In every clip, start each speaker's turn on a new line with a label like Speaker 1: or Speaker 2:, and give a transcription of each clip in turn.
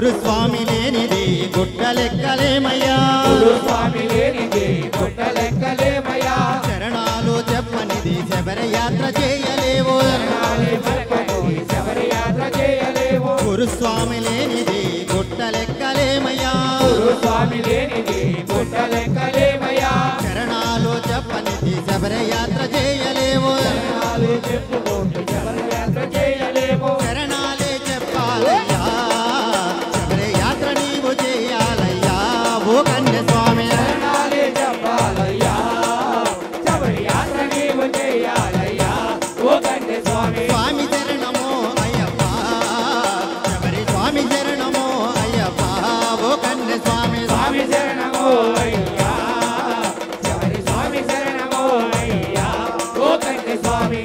Speaker 1: గురుస్వామి లేనిది గుట్ట లెక్కలేమయ్యా
Speaker 2: స్వామి లేనిది పుట్ట లెక్కలేమయ్యా
Speaker 1: చరణాలు చెప్పనిది శబరయాత్ర చేయలేవు
Speaker 2: నాలి పలకనిది శబరి యాత్ర చేయలేవు
Speaker 1: గురుస్వామి లేనిది గుట్ట లెక్కలేమయ్యా
Speaker 2: స్వామి లేనిది పుట్ట లెక్కలేమయ్యా
Speaker 1: చరణాలు చెప్పనిది శబరయాత్ర చేయలేవు
Speaker 2: నాలి చెప్పుకుంటూ శబరి యాత్ర చేయలేము
Speaker 1: చరణాలే చెప్పాలయ్యా శబరయాత్ర నీవు చేయాలయ్యా ఓ కన్య స్వామి
Speaker 2: నాలి చెప్పాలయ్యా శబరి యాత్ర నీవు చేయాలయ్యా ఓ కంటే స్వామి
Speaker 1: స్వామి శరణమో అయ్యప్ప శబరి స్వామి శరణమో అయ్యప్ప ఓ కన్య స్వామి
Speaker 2: స్వామి శరణమో అయ్యా శబరి స్వామి శరణమో అయ్యా ఓ కంటే స్వామి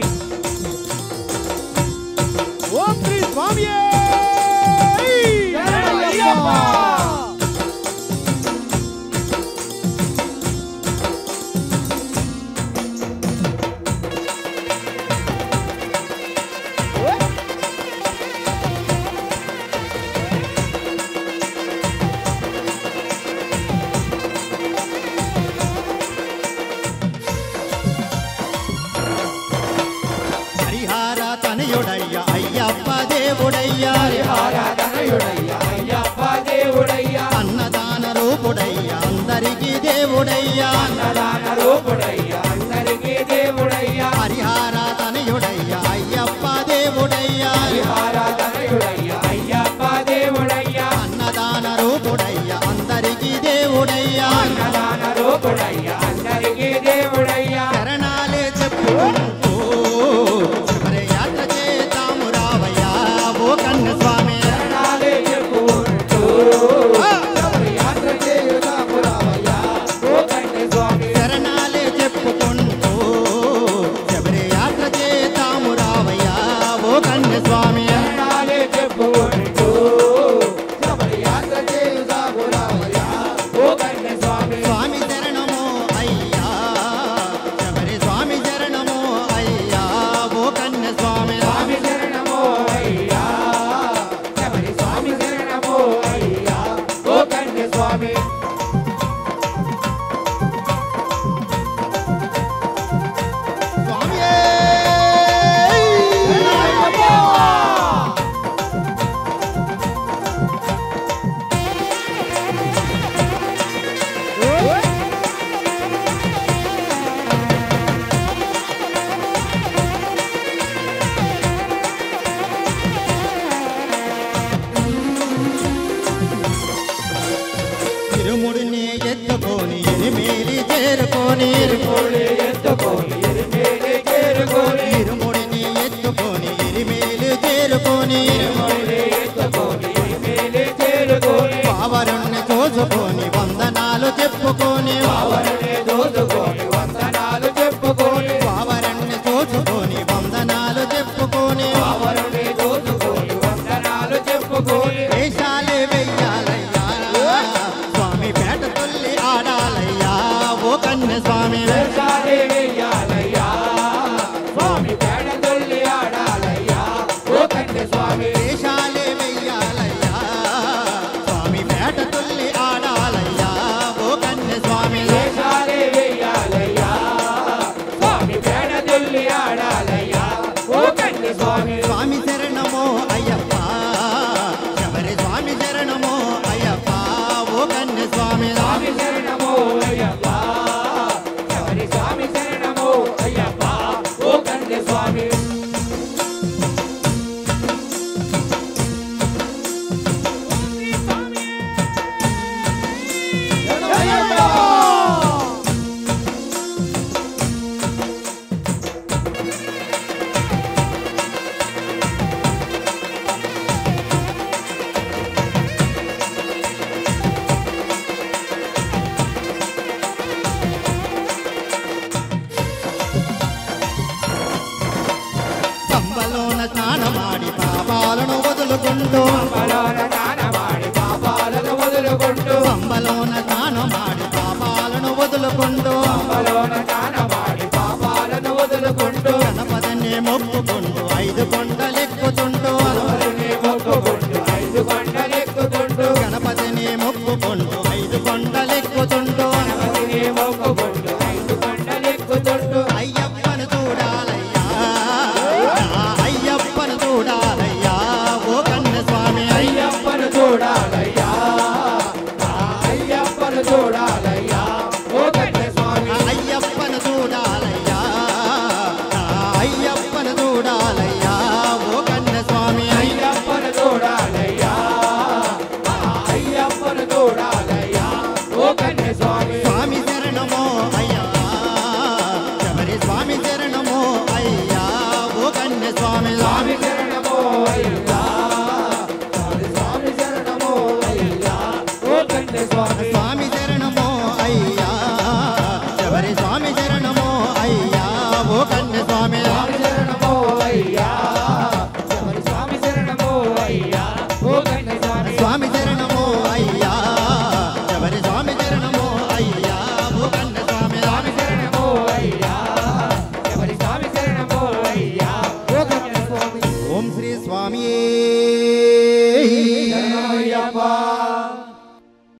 Speaker 1: ఓం శ్రీ స్వామి
Speaker 2: శరణమయ్యప్ప.
Speaker 1: హరిహార తనయుడయ్య అయ్యప్ప దేవుడయ్యా
Speaker 2: ఆరాధనయుడయ్యా అయ్యప్ప దేవుడయ్యా
Speaker 1: అన్నదాన రూపుడయ్యా అందరికీ దేవుడయ్యా
Speaker 2: అన్నదాన రూపుడయ్యా అందరికీ దేవుడయ్యా
Speaker 1: హరిహార తనయుడయ్య అయ్యప్ప దేవుడయ్యా
Speaker 2: ఆరాధనయుడయ్యా అయ్యప్ప దేవుడయ్యా
Speaker 1: అన్నదాన రూపుడయ్య అందరికీ దేవుడయ్యా
Speaker 2: అన్నదాన రూపుడయ్యా అందరికీ దేవుడయ్యా
Speaker 1: శరణాలే చెప్పుకుంటూ శబరి యాత్ర చేద్దాము రావయ్యా ఓ కన్న స్వామి
Speaker 2: శరణాలే చెప్పుకుంటూ శబరి యాత్ర చేయుదాము రావయ్యా ఓ కంటే స్వామి
Speaker 1: శరణాలే చెప్పుకుంటూ శబరి యాత్ర చేద్దాము రావయ్యా ఓ కన్న స్వామి
Speaker 2: శరణాలే చెప్పుకుంటూ శబరి యాత్ర చేయుదాము రావయ్యా ఓ కంటే స్వామి
Speaker 1: స్వామి శరణము అయ్యా శబరి స్వామి శరణము అయ్యా ఓ కన్న స్వామి
Speaker 2: స్వామి శరణమో అయ్యా శబరి స్వామి శరణమో అయ్యా ఓ కంటే స్వామి
Speaker 1: స్వామి తిరుముడిని ఎత్తుకొని ఎనిమేలి చేరుకొని
Speaker 2: కోడి ఎత్తుకొని ఎరిమేలి చేరుకొని
Speaker 1: తిరుముడిని ఎత్తుకొని ఎనిమేలి చేరుకొని
Speaker 2: కోడి ఎత్తుకొని ఎరిమేలి చేరుకొని
Speaker 1: పావరుణ్ణి చూసుకొని వందనాలు చెప్పుకొని
Speaker 2: పవరుని దోచుకొని వందనాలు చెప్పుకొని
Speaker 1: పావరుణ్ణి చూసుకొని వందనాలు చెప్పుకొని
Speaker 2: పవరుని దోచుకొని వందనాలు చెప్పుకొని
Speaker 1: వేషాలే వెయ్యాలయ్యా స్వామి పేట తొల్లి ఆడాలయ్యా ఓ కన్య స్వామి
Speaker 2: వేషాలే వెయ్యాలయ్యా స్వామి పేడ తొల్లి ఆడాలయ్యా ఓ కంటే స్వామి
Speaker 1: వేషాలే వెయ్యాలయ్యా స్వామి పేట తొల్లి ఆడాలయ్యా ఓ కన్య స్వామి
Speaker 2: వేషాలే వెయ్యాలయ్యా స్వామి పేడ తొల్లి ఆడాలయ్యా ఓ కంటే స్వామి
Speaker 1: స్వామి శరణమో అయ్యప్ప శబరి స్వామి శరణమో అయ్యప్ప ఓ కన్య స్వామి
Speaker 2: స్వామి శరణమో అయ్యప్ప ఎవరి స్వామి శరణమో అయ్యప్ప ఓ కంటే స్వామి
Speaker 1: కంబలోన స్నానమాడి పాపాలను వదులుకుంటూ
Speaker 2: బలోన దానవాడి పాపాలను వదులుకుంటూ
Speaker 1: కంబలోన స్నానమాడి పాపాలను వదులుకుంటూ
Speaker 2: బలోన దానవాడి పాపాలను వదులుకుంటూ
Speaker 1: గణపతిని మొక్కుకుంటూ ఐదు కొండలెక్కుతుంటూ
Speaker 2: ఎవరిని మొక్కుకుంటూ ఐదు కొండలెక్కుకుంటూ
Speaker 1: ఓం శ్రీ స్వామియే
Speaker 2: శరణమయ్యప్ప